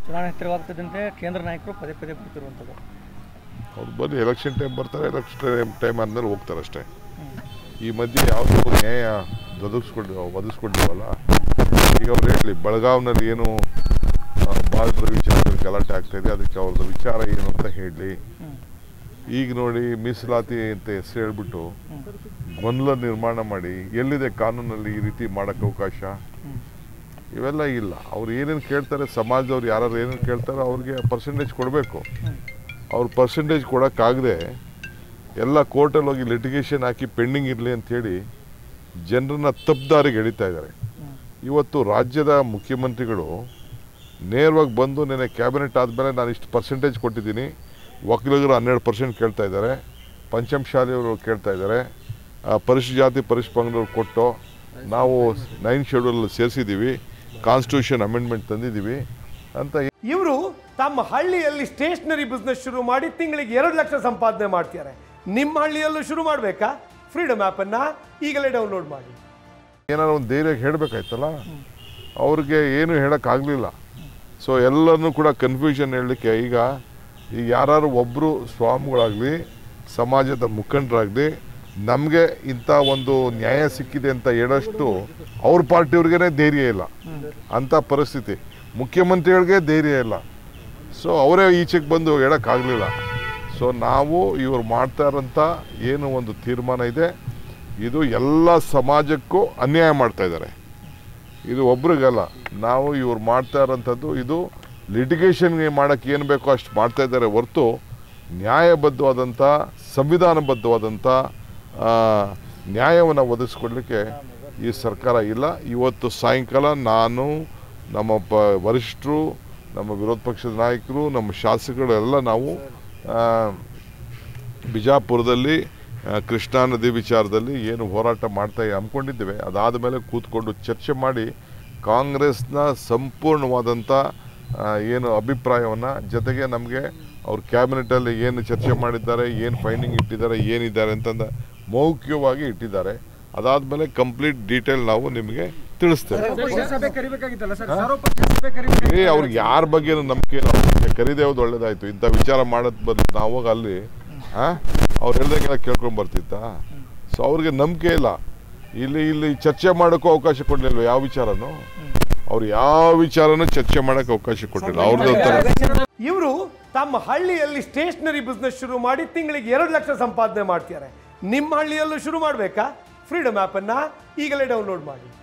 ಚುನಾವಣೆ ಹತ್ತಿರವಾಗ್ತದಂತೆ ಕೇಂದ್ರ ನಾಯಕರು ಪದೇ ಪದೇ ಬರ್ತಿರುವಂಥದ್ದು ಅವ್ರು ಬನ್ನಿ ಎಲೆಕ್ಷನ್ ಟೈಮ್ ಬರ್ತಾರೆ ಎಲೆಕ್ಷನ್ ಟೈಮ್ ಟೈಮ್ ಆದ್ಮೇಲೆ ಹೋಗ್ತಾರೆ ಅಷ್ಟೇ ಹ್ಮ್. ಈ ಮಧ್ಯೆ ಯಾವುದೋ ನ್ಯಾಯ ಒದಗಿಸ್ಕೊಂಡು ಒದಗಿಸ್ಕೊಂಡಿವಲ್ಲ ಈಗ ಅವ್ರು ಹೇಳಿ ಬೆಳಗಾವ್ನಲ್ಲಿ ಏನು ಬಾಲರ ವಿಚಾರದಲ್ಲಿ ಗಲಾಟೆ ಆಗ್ತಾ ಇದೆ ಅದಕ್ಕೆ ಅವ್ರದ್ದು ವಿಚಾರ ಏನು ಅಂತ ಹೇಳಲಿ ಹ್ಮ್. ಈಗ ನೋಡಿ ಮೀಸಲಾತಿ ಅಂತ ಹೆಸರು ಹೇಳ್ಬಿಟ್ಟು ಹ್ಮ್. ಗೊಂದಲ ನಿರ್ಮಾಣ ಮಾಡಿ ಎಲ್ಲಿದೆ ಕಾನೂನಲ್ಲಿ ಈ ರೀತಿ ಮಾಡೋಕ್ಕೆ ಅವಕಾಶ ಹ್ಮ್. ಇವೆಲ್ಲ ಇಲ್ಲ ಅವ್ರು ಏನೇನು ಕೇಳ್ತಾರೆ ಸಮಾಜದವ್ರು ಯಾರು ಏನೇನು ಕೇಳ್ತಾರೋ ಅವ್ರಿಗೆ ಪರ್ಸೆಂಟೇಜ್ ಕೊಡಬೇಕು ಹ್ಮ್. ಅವ್ರು ಪರ್ಸೆಂಟೇಜ್ ಕೊಡೋಕ್ಕಾಗದೆ ಎಲ್ಲ ಕೋರ್ಟಲ್ಲಿ ಹೋಗಿ ಲಿಟಿಗೇಷನ್ ಹಾಕಿ ಪೆಂಡಿಂಗ್ ಇರಲಿ ಅಂಥೇಳಿ ಜನರನ್ನ ತಪ್ಪುದಾರಿಗೆ ಎಳಿತಾ ಇದ್ದಾರೆ ಹ್ಮ್. ಇವತ್ತು ರಾಜ್ಯದ ಮುಖ್ಯಮಂತ್ರಿಗಳು ನೇರವಾಗಿ ಬಂದು ನೆನೆ ಕ್ಯಾಬಿನೆಟ್ ಆದಮೇಲೆ ನಾನು ಇಷ್ಟು ಪರ್ಸೆಂಟೇಜ್ ಕೊಟ್ಟಿದ್ದೀನಿ ವಕೀಲರು ಹನ್ನೆರಡು ಪರ್ಸೆಂಟ್ ಕೇಳ್ತಾ ಇದ್ದಾರೆ ಪಂಚಮಶಾಲಿಯವರು ಕೇಳ್ತಾ ಇದ್ದಾರೆ ಆ, ಪರಿಶಿಷ್ಟ ಜಾತಿ ಪರಿಶಿಷ್ಟ ಪಂಗಡವ್ರು ಕೊಟ್ಟು ನಾವು ನೈನ್ ಶೆಡ್ಯೂಲ್ ಸೇರಿಸಿದ್ದೀವಿ ಕಾನ್ಸ್ಟಿಟ್ಯೂಷನ್ ಅಮೆಂಡ್ಮೆಂಟ್ ತಂದಿದ್ದೀವಿ ಅಂತ ಇವರು ತಮ್ಮ ಹಳ್ಳಿಯಲ್ಲಿ ಸ್ಟೇಷನರಿ ಬಿಸ್ನೆಸ್ ಶುರು ಮಾಡಿ ತಿಂಗಳಿಗೆ ಎರಡು ಲಕ್ಷ ಸಂಪಾದನೆ ಮಾಡ್ತಿದ್ದಾರೆ ನಿಮ್ಮ ಹಳ್ಳಿಯಲ್ಲೂ ಶುರು ಮಾಡಬೇಕಾ ಫ್ರೀಡಮ್ ಆ್ಯಪನ್ನು ಈಗಲೇ ಡೌನ್ಲೋಡ್ ಮಾಡಿ ಏನಾದ್ರು ಒಂದು ಧೈರ್ಯ ಹೇಳಬೇಕಾಯ್ತಲ್ಲ ಅವ್ರಿಗೆ ಏನು ಹೇಳೋಕ್ಕಾಗಲಿಲ್ಲ ಸೊ ಎಲ್ಲರನ್ನೂ ಕೂಡ ಕನ್ಫ್ಯೂಷನ್ ಹೇಳಲಿಕ್ಕೆ ಈಗ ಈಗ ಯಾರು ಒಬ್ಬರು ಸ್ವಾಮಿಗಳಾಗಲಿ ಸಮಾಜದ ಮುಖಂಡರಾಗಲಿ ನಮಗೆ ಇಂಥ ಒಂದು ನ್ಯಾಯ ಸಿಕ್ಕಿದೆ ಅಂತ ಹೇಳೋಷ್ಟು ಅವ್ರ ಪಾರ್ಟಿಯವ್ರಿಗೇ ಧೈರ್ಯ ಇಲ್ಲ ಅಂಥ ಪರಿಸ್ಥಿತಿ ಮುಖ್ಯಮಂತ್ರಿಗಳಿಗೆ ಧೈರ್ಯ ಇಲ್ಲ ಸೊ ಅವರೇ ಈಚೆಗೆ ಬಂದು ಹೇಳೋಕ್ಕಾಗಲಿಲ್ಲ ಸೊ ನಾವು ಇವರು ಮಾಡ್ತಾ ಇರೋಂಥ ಏನು ಒಂದು ತೀರ್ಮಾನ ಇದೆ ಇದು ಎಲ್ಲ ಸಮಾಜಕ್ಕೂ ಅನ್ಯಾಯ ಮಾಡ್ತಾ ಇದ್ದಾರೆ ಇದು ಒಬ್ರಿಗಲ್ಲ ನಾವು ಇವ್ರು ಮಾಡ್ತಾ ಇರೋಂಥದ್ದು ಇದು ಲಿಟಿಗೇಷನ್ಗೆ ಮಾಡೋಕ್ಕೆ ಏನು ಬೇಕೋ ಅಷ್ಟು ಮಾಡ್ತಾ ಇದ್ದಾರೆ ಹೊರತು ನ್ಯಾಯಬದ್ಧವಾದಂಥ ಸಂವಿಧಾನಬದ್ಧವಾದಂಥ ನ್ಯಾಯವನ್ನು ಒದಗಿಸ್ಕೊಡ್ಲಿಕ್ಕೆ ಈ ಸರ್ಕಾರ ಇಲ್ಲ ಇವತ್ತು ಸಾಯಂಕಾಲ ನಾನು ನಮ್ಮ ಪ ವರಿಷ್ಠರು ನಮ್ಮ ವಿರೋಧ ಪಕ್ಷದ ನಾಯಕರು ನಮ್ಮ ಶಾಸಕರು ಎಲ್ಲ ನಾವು ಆ, ಬಿಜಾಪುರದಲ್ಲಿ ಆ, ಕೃಷ್ಣಾ ನದಿ ವಿಚಾರದಲ್ಲಿ ಏನು ಹೋರಾಟ ಮಾಡ್ತಾ ಹಮ್ಮಿಕೊಂಡಿದ್ದೇವೆ ಅದಾದ ಮೇಲೆ ಕೂತ್ಕೊಂಡು ಚರ್ಚೆ ಮಾಡಿ ಕಾಂಗ್ರೆಸ್ನ ಸಂಪೂರ್ಣವಾದಂಥ ಆ, ಏನು ಅಭಿಪ್ರಾಯವನ್ನು ಜೊತೆಗೆ ನಮಗೆ ಅವ್ರ ಕ್ಯಾಬಿನೆಟಲ್ಲಿ ಏನು ಚರ್ಚೆ ಮಾಡಿದ್ದಾರೆ ಏನು ಫೈಂಡಿಂಗ್ ಇಟ್ಟಿದ್ದಾರೆ ಏನಿದ್ದಾರೆ ಅಂತಂದ ಮೌಖಿಕವಾಗಿ ಇಟ್ಟಿದ್ದಾರೆ ಅದಾದಮೇಲೆ ಕಂಪ್ಲೀಟ್ ಡೀಟೇಲ್ ನಾವು ನಿಮಗೆ ತಿಳಿಸ್ತೇವೆ ಸಭೆ ಕರಿಬೇಕಾಗಿತ್ತಲ್ಲ ಸರ್ ಸರ್ವಪಕ್ಷ ಸಭೆ ಕರಿಬೇಕಾಗಿತ್ತು ಏ ಅವ್ರಿಗೆ ಯಾರ ಬಗ್ಗೆ ನಂಬಿಕೆ ಇಲ್ಲ ಅವ್ರಿಗೆ ಕರೀದೇ ಹೋದ್ ಒಳ್ಳೇದಾಯ್ತು ಇಂಥ ವಿಚಾರ ಮಾಡೋದ್ ಬದಲು ನಾವು ಹೋಗಿ ಅಲ್ಲಿ ಆ ಅವ್ರು ಹೇಳ್ದಂಗೆಲ್ಲ ಕೇಳ್ಕೊಂಡ್ ಬರ್ತಿತ್ತ ಸೊ ಅವ್ರಿಗೆ ನಂಬಿಕೆ ಇಲ್ಲ ಇಲ್ಲಿ ಇಲ್ಲಿ ಚರ್ಚೆ ಮಾಡೋಕ್ಕೂ ಅವಕಾಶ ಕೊಡ್ಲಿಲ್ವ ಯಾವ ವಿಚಾರನೂ ಅವ್ರು ಯಾವ ವಿಚಾರನೂ ಚರ್ಚೆ ಮಾಡೋಕೆ ಅವಕಾಶ ಕೊಟ್ಟಿಲ್ಲ ಅವ್ರದ್ದು ಇವರು ತಮ್ಮ ಹಳ್ಳಿಯಲ್ಲಿ ಸ್ಟೇಷನರಿ ಬಿಸ್ನೆಸ್ ಶುರು ಮಾಡಿ ತಿಂಗಳಿಗೆ ಎರಡು ಲಕ್ಷ ಸಂಪಾದನೆ ಮಾಡ್ತಿದ್ದಾರೆ ನಿಮ್ಮ ಹಳ್ಳಿಯಲ್ಲೂ ಶುರು ಮಾಡಬೇಕಾ ಫ್ರೀಡಮ್ ಆ್ಯಪನ್ನು ಈಗಲೇ ಡೌನ್ಲೋಡ್ ಮಾಡಿ